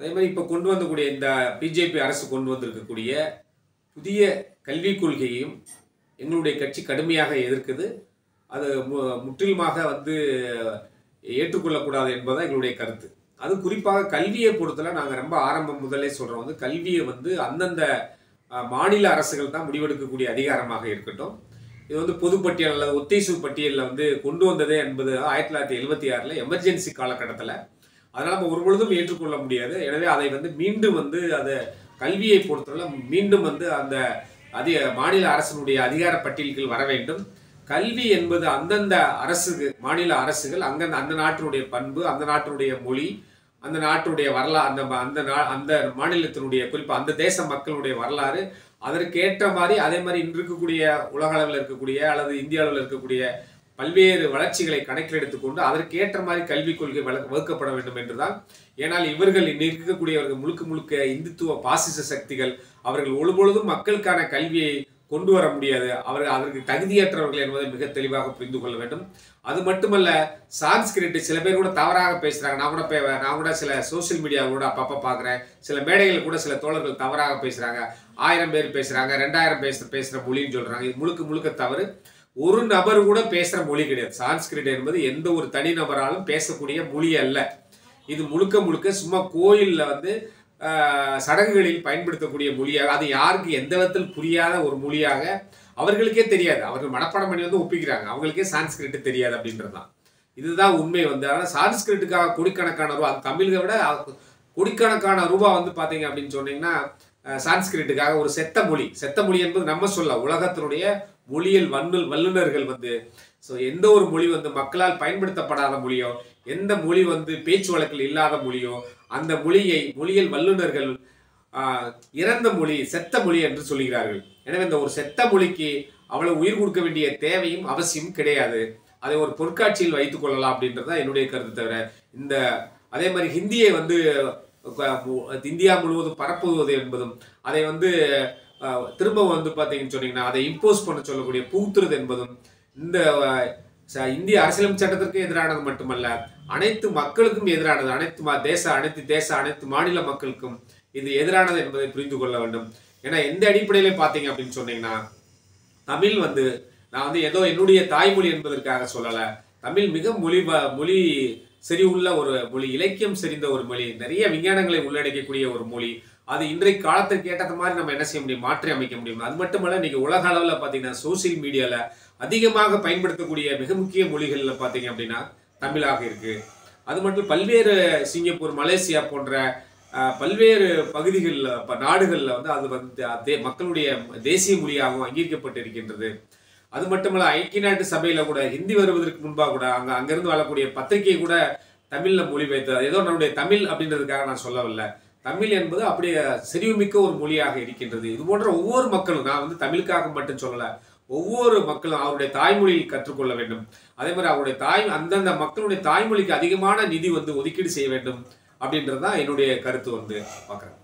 அதே மாதிரி இப்போ கொண்டு வந்தக்கூடிய இந்த பிஜேபி அரசு கொண்டு வந்திருக்கக்கூடிய புதிய கல்விக் கொள்கையையும் எங்களுடைய கட்சி கடுமையாக எதிர்க்குது அது மு- முற்றிலுமாக வந்து ஏற்றுக்கொள்ளக்கூடாது என்பதுதான் எங்களுடைய கருத்து அது குறிப்பாக கல்வியை பொறுத்தல நாங்கள் ரொம்ப ஆரம்பம் முதலே சொல்கிறோம் வந்து கல்வியை வந்து அந்தந்த அஹ், மாநில அரசுகள் தான் முடிவெடுக்கக்கூடிய அதிகாரமாக இருக்கட்டும் இது வந்து பொதுப்பட்டியல் அல்லது ஒத்திசைவு பட்டியலில் வந்து கொண்டு வந்ததே என்பது ஆயிரத்தி தொள்ளாயிரத்தி எழுபத்தி ஆறில் எமர்ஜென்சி காலகட்டத்தில் அதனால் நம்ம ஒரு பொழுதும் ஏற்றுக்கொள்ள முடியாது எனவே அதை வந்து மீண்டும் வந்து அதை கல்வியை பொறுத்தவரை மீண்டும் வந்து அந்த அதிக மாநில அரசினுடைய அதிகார பட்டியலுக்கு வர வேண்டும் கல்வி என்பது அந்தந்த அரசுக்கு மாநில அரசுகள் அங்கந்த அந்த நாட்டினுடைய பண்பு அந்த நாட்டினுடைய மொழி அந்த நாட்டுடைய வரலாறு அந்த ம- அந்த நா அந்த மாநிலத்தினுடைய குறிப்பாக அந்த தேச மக்களுடைய வரலாறு அதற்கேற்ற மாதிரி அதே மாதிரி இன்று இருக்கக்கூடிய உலக அளவில் இருக்கக்கூடிய அல்லது இந்திய அளவில் இருக்கக்கூடிய பல்வேறு வளர்ச்சிகளை கணக்கில் எடுத்துக்கொண்டு அதற்கேற்ற மாதிரி கல்விக் கொள்கை வள- வகுக்கப்பட வேண்டும் என்றுதான் ஏனால் இவர்கள் இன்னும் இருக்கக்கூடியவர்கள் முழுக்க முழுக்க இந்துத்துவ பாசிச சக்திகள் அவர்கள் ஒழுபொழுதும் மக்களுக்கான கல்வியை கொண்டு வர முடியாது அவர்கள் அதற்கு தகுதியற்றவர்கள் என்பதை மிக தெளிவாக புரிந்து கொள்ள வேண்டும் அது மட்டுமல்ல சான்ஸ்கிரிட் சில பேர் கூட தவறாக பேசுறாங்க நான் கூட பே- நான் கூட சில சோஷியல் மீடியா கூட அப்பப்போ பார்க்குறேன் சில மேடைகள் கூட சில தோழர்கள் தவறாக பேசுறாங்க ஆயிரம் பேர் பேசுறாங்க ரெண்டாயிரம் பேச பேசுற மொழின்னு சொல்றாங்க இது முழுக்க முழுக்க தவறு ஒரு நபர் கூட பேசுற மொழி கிடையாது சான்ஸ்கிரிட் என்பது எந்த ஒரு தனி நபராலும் பேசக்கூடிய மொழி அல்ல இது முழுக்க முழுக்க சும்மா கோயில்ல வந்து ஆஹ், சடங்குகளில் பயன்படுத்தக்கூடிய மொழியாக அது யாருக்கு எந்த விதத்தில் புரியாத ஒரு மொழியாக அவர்களுக்கே தெரியாது அவர்கள் மனப்பாடம் பண்ணி வந்து ஒப்பிக்கிறாங்க அவங்களுக்கே சான்ஸ்கிரிட் தெரியாது அப்படின்றது தான் இதுதான் உண்மை வந்து ஆனால் சான்ஸ்கிரிட்டுக்காக கோடிக்கணக்கான ரூபா அது தமிழை விட அ- கோடிக்கணக்கான ரூபா வந்து பார்த்தீங்க அப்படின்னு சொன்னீங்கன்னா அஹ், சான்ஸ்கிரிட்டுக்காக ஒரு செத்த மொழி செத்த மொழி என்பது நம்ம சொல்ல உலகத்தினுடைய மொழியியல் வன்னு வல்லுநர்கள் வந்து ஸோ எந்த ஒரு மொழி வந்து மக்களால் பயன்படுத்தப்படாத மொழியோ எந்த மொழி வந்து பேச்சு வழக்கில் இல்லாத மொழியோ அந்த மொழியை மொழியியல் வல்லுநர்கள் ஆஹ், இறந்த மொழி செத்த மொழி என்று சொல்கிறார்கள் எனவே இந்த ஒரு செத்த மொழிக்கு அவ்வளவு உயிர் கொடுக்க வேண்டிய தேவையும் அவசியம் கிடையாது அதை ஒரு பொற்காட்சியில் வைத்துக் கொள்ளலாம் அப்படின்றது தான் என்னுடைய கருத்து தவிர இந்த அதே மாதிரி ஹிந்தியை வந்து அஹ், மு- இந்தியா முழுவதும் பரப்புவது என்பதும் அதை வந்து அஹ், திரும்ப வந்து பார்த்தீங்கன்னு சொன்னீங்கன்னா அதை இம்போஸ் பண்ண சொல்லக்கூடிய புகுத்துறது என்பதும் இந்த அஹ், ச- இந்திய அரசியலமைப்பு சட்டத்திற்கு எதிரானது மட்டுமல்ல அனைத்து மக்களுக்கும் எதிரானது அனைத்து ம- தேச அனைத்து தேச அனைத்து மாநில மக்களுக்கும் இது எதிரானது என்பதை புரிந்து கொள்ள வேண்டும் ஏன்னா எந்த அடிப்படையில பார்த்தீங்க அப்படின்னு சொன்னீங்கன்னா தமிழ் வந்து நான் வந்து ஏதோ என்னுடைய தாய்மொழி என்பதற்காக சொல்லலை தமிழ் மிக மொழி வ- மொழி செறிவுள்ள ஒரு மொழி இலக்கியம் செறிந்த ஒரு மொழி நிறைய விஞ்ஞானங்களை உள்ளடக்கக்கூடிய ஒரு மொழி அது இன்றைக்கு காலத்திற்கு ஏற்ற மாதிரி நம்ம என்ன செய்ய முடியும் மாற்றி அமைக்க முடியும் அது மட்டுமல்ல இன்னைக்கு உலக அளவில் பார்த்தீங்கன்னா சோசியல் மீடியால அதிகமாக பயன்படுத்தக்கூடிய மிக முக்கிய மொழிகள்ல பார்த்தீங்க அப்படின்னா தமிழாக இருக்கு அது மட்டும் பல்வேறு சிங்கப்பூர் மலேசியா போன்ற அஹ், பல்வேறு பகுதிகளில் இப்போ நாடுகளில் வந்து அது வந்து அதே மக்களுடைய தேசிய மொழியாகவும் அங்கீகரிக்கப்பட்டு இருக்கின்றது அது மட்டுமல்ல ஐக்கிய நாட்டு சபையில கூட ஹிந்தி வருவதற்கு முன்பாக கூட அங்க அங்கிருந்து வரக்கூடிய பத்திரிகை கூட தமிழ்ல மொழிபெயர்த்தது ஏதோ நம்முடைய தமிழ் அப்படின்றதுக்காக நான் சொல்லவில்லை தமிழ் என்பது அப்படியே செறிவுமிக்க ஒரு மொழியாக இருக்கின்றது இது போன்ற ஒவ்வொரு மக்களும் நான் வந்து தமிழுக்காக மட்டும் சொல்லல ஒவ்வொரு மக்களும் அவருடைய தாய்மொழியில் கற்றுக்கொள்ள வேண்டும் அதே மாதிரி அவருடைய தாய் அந்தந்த மக்களுடைய தாய்மொழிக்கு அதிகமான நிதி வந்து ஒதுக்கீடு செய்ய வேண்டும் அப்படின்றது தான் என்னுடைய கருத்து வந்து பார்க்குறேன்